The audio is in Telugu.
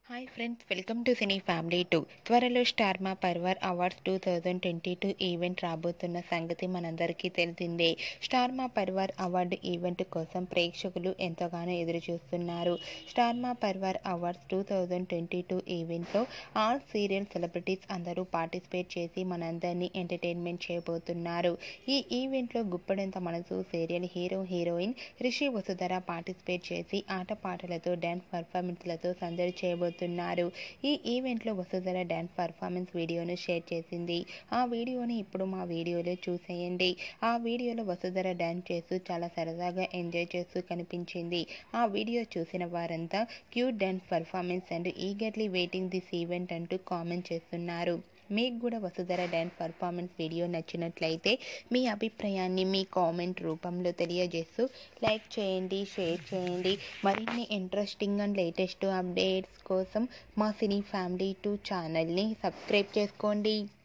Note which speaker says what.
Speaker 1: hi friends welcome to Cine Family two త్వరలో Star Maa Parivaar Awards two thousand twenty two event రాబోతున్న సంగతి మనందరికీ తెలిసిందే స్టార్ మా పర్వర్ అవార్డు ఈవెంట్ కోసం ప్రేక్షకులు ఎంతగానో ఎదురు చూస్తున్నారు Star Maa Parivaar Awards two thousand twenty two ఈవెంట్లో ఆల్ సీరియల్ సెలబ్రిటీస్ అందరూ పార్టిసిపేట్ చేసి మనందరినీ ఎంటర్టైన్మెంట్ చేయబోతున్నారు ఈ ఈవెంట్లో గుప్పడంత మనసు serial hero heroine Rishi Vasudhara participate చేసి ఆటపాటలతో డ్యాన్స్ పర్ఫార్మెన్స్లతో సందడి చేయబోతున్నారు ఈ ఈవెంట్లో వసుధర డ్యాన్స్ పర్ఫార్మెన్స్ వీడియోను షేర్ చేసింది ఆ వీడియోని ఇప్పుడు మా వీడియోలో చూసేయండి ఆ వీడియోలో వసుధర డ్యాన్స్ చేస్తూ చాలా సరదాగా ఎంజాయ్ చేస్తూ కనిపించింది ఆ వీడియో చూసిన వారంతా cute dance performance and eagerly waiting this event అంటూ కామెంట్ చేస్తున్నారు మీకు కూడా వసుధర డ్యాన్స్ పర్ఫార్మెన్స్ వీడియో నచ్చినట్లయితే మీ అభిప్రాయాన్ని మీ కామెంట్ రూపంలో తెలియజేస్తూ లైక్ చేయండి షేర్ చేయండి మరిన్ని ఇంట్రెస్టింగ్ అండ్ లేటెస్ట్ అప్డేట్స్ కోసం మా సినీ ఫ్యామిలీ టూ ఛానల్ని సబ్స్క్రైబ్ చేసుకోండి